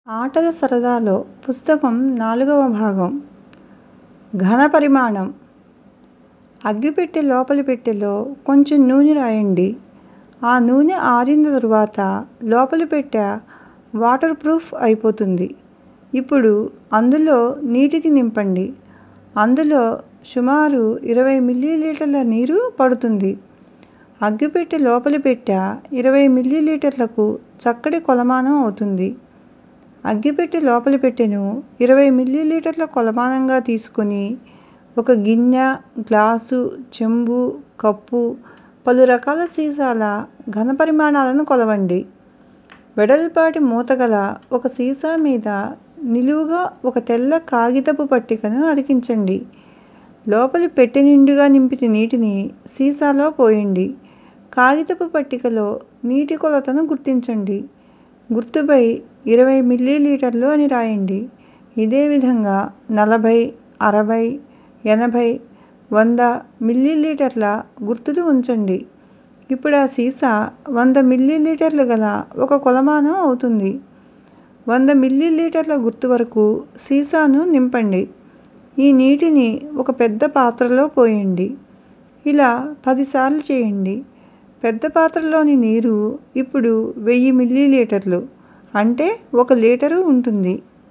ఆటల సరదాలో పుస్తకం నాలుగవ భాగం ఘనపరిమాణం అగ్గిపెట్టె లోపలి పెట్టెలో కొంచెం నూనె రాయండి ఆ నూనె ఆరిన తరువాత లోపలి పెట్టె వాటర్ ప్రూఫ్ అయిపోతుంది ఇప్పుడు అందులో నీటిని నింపండి అందులో సుమారు ఇరవై మిల్లీలీటర్ల నీరు పడుతుంది అగ్గిపెట్టె లోపలి పెట్టె ఇరవై మిల్లీలీటర్లకు చక్కటి కొలమానం అవుతుంది అగ్గిపెట్టె లోపలి పెట్టెను ఇరవై మిల్లీలీటర్ల కొలమానంగా తీసుకొని ఒక గిన్నె గ్లాసు చెంబు కప్పు పలు రకాల సీసాల ఘనపరిమాణాలను కొలవండి వెడల్పాటి మూతగల ఒక సీసా మీద నిలువుగా ఒక తెల్ల కాగితపు పట్టికను అతికించండి లోపలి పెట్టె నిండుగా నింపిన నీటిని సీసాలో పోయండి కాగితపు పట్టికలో నీటి కొలతను గుర్తించండి గుర్తుపై ఇరవై మిల్లీలీటర్లు అని రాయండి ఇదే విధంగా నలభై అరవై ఎనభై వంద మిల్లీలీటర్ల గుర్తులు ఉంచండి ఇప్పుడు ఆ సీసా వంద మిల్లీలీటర్లు గల ఒక కొలమానం అవుతుంది వంద మిల్లీలీటర్ల గుర్తు వరకు సీసాను నింపండి ఈ నీటిని ఒక పెద్ద పాత్రలో పోయండి ఇలా పదిసార్లు చేయండి పెద్ద పాత్రలోని నీరు ఇప్పుడు వెయ్యి మిల్లీలీటర్లు అంటే ఒక లీటరు ఉంటుంది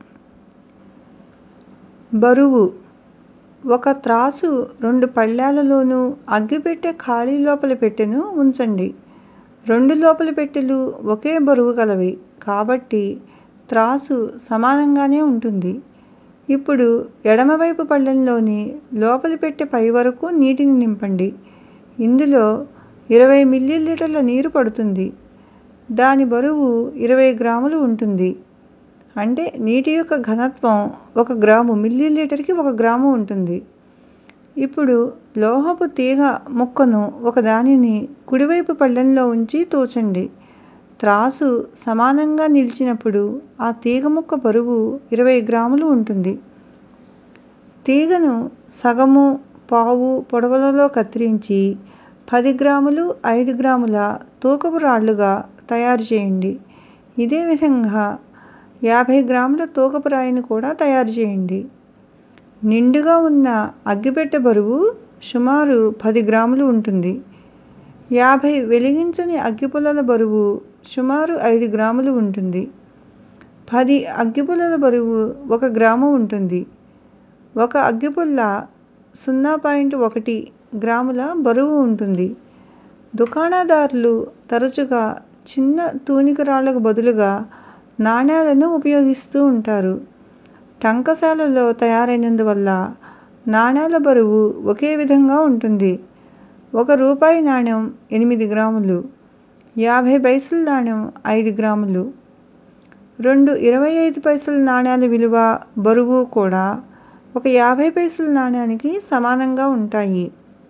బరువు ఒక త్రాసు రెండు పళ్ళాలలోనూ అగ్గిపెట్టె ఖాళీ లోపలి పెట్టెను ఉంచండి రెండు లోపలి పెట్టెలు ఒకే బరువు గలవి కాబట్టి త్రాసు సమానంగానే ఉంటుంది ఇప్పుడు ఎడమవైపు పళ్ళెంలోని లోపలి పెట్టె పై వరకు నీటిని నింపండి ఇందులో ఇరవై మిల్లీలీటర్ల నీరు పడుతుంది దాని బరువు ఇరవై గ్రాములు ఉంటుంది అంటే నీటి యొక్క ఘనత్వం ఒక గ్రాము మిల్లీలీటర్కి ఒక గ్రాము ఉంటుంది ఇప్పుడు లోహపు తీగ ముక్కను ఒకదానిని కుడివైపు పళ్ళెంలో ఉంచి తూచండి త్రాసు సమానంగా నిలిచినప్పుడు ఆ తీగ ముక్క బరువు ఇరవై గ్రాములు ఉంటుంది తీగను సగము పావు పొడవులలో కత్తిరించి పది గ్రాములు ఐదు గ్రాముల తూకపు రాళ్లుగా తయారు చేయండి ఇదే విధంగా యాభై గ్రాముల తూకపు రాయిని కూడా తయారు చేయండి నిండుగా ఉన్న అగ్గిపెట్టె బరువు సుమారు పది గ్రాములు ఉంటుంది యాభై వెలిగించని అగ్గిపుల్లల బరువు సుమారు ఐదు గ్రాములు ఉంటుంది పది అగ్గిపుల్లల బరువు ఒక గ్రాము ఉంటుంది ఒక అగ్గిపుల్ల సున్నా పాయింట్ ఒకటి గ్రాముల బరువు ఉంటుంది దుకాణదారులు తరచుగా చిన్న తూనిక రాళ్లకు బదులుగా నాణేలను ఉపయోగిస్తూ ఉంటారు టంకశాలలో తయారైనందువల్ల నాణేల బరువు ఒకే విధంగా ఉంటుంది ఒక రూపాయి నాణెం ఎనిమిది గ్రాములు యాభై పైసల నాణెం ఐదు గ్రాములు రెండు ఇరవై ఐదు పైసల నాణేల విలువ బరువు కూడా ఒక యాభై పైసల నాణేనికి సమానంగా ఉంటాయి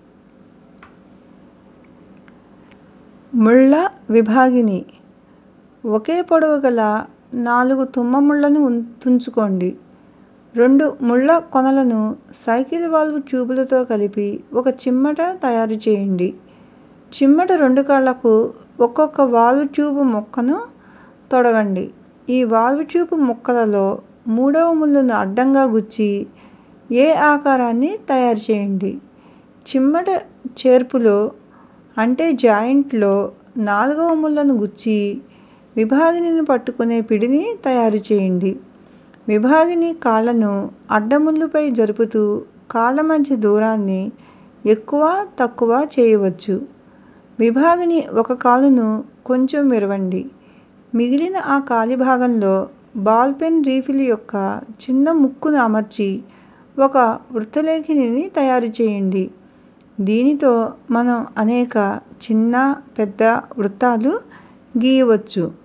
ముళ్ళ విభాగిని ఒకే పొడవు గల నాలుగు తుమ్మ ముళ్ళను తుంచుకోండి రెండు ముళ్ళ కొనలను సైకిల్ వాల్వ్ ట్యూబులతో కలిపి ఒక చిమ్మట తయారు చేయండి చిమ్మట రెండు కాళ్లకు ఒక్కొక్క వాల్వ్ ట్యూబ్ ముక్కను తొడగండి ఈ వాల్వ్ ట్యూబ్ ముక్కలలో మూడవ ముళ్ళను అడ్డంగా గుచ్చి ఏ ఆకారాన్ని తయారు చేయండి చిమ్మట చేర్పులో అంటే జాయింట్లో నాలుగవ ముళ్ళను గుచ్చి విభాగినిని పట్టుకునే పిడిని తయారు చేయండి విభాగిని కాళ్లను అడ్డముళ్ళపై జరుపుతూ కాళ్ల మధ్య దూరాన్ని ఎక్కువ తక్కువ చేయవచ్చు విభాగిని ఒక కాలును కొంచెం విరవండి మిగిలిన ఆ ఖాళీ భాగంలో బాల్ పెన్ రీఫిల్ యొక్క చిన్న ముక్కును అమర్చి ఒక వృత్తలేఖినిని తయారు చేయండి దీనితో మనం అనేక చిన్న పెద్ద వృత్తాలు గీయవచ్చు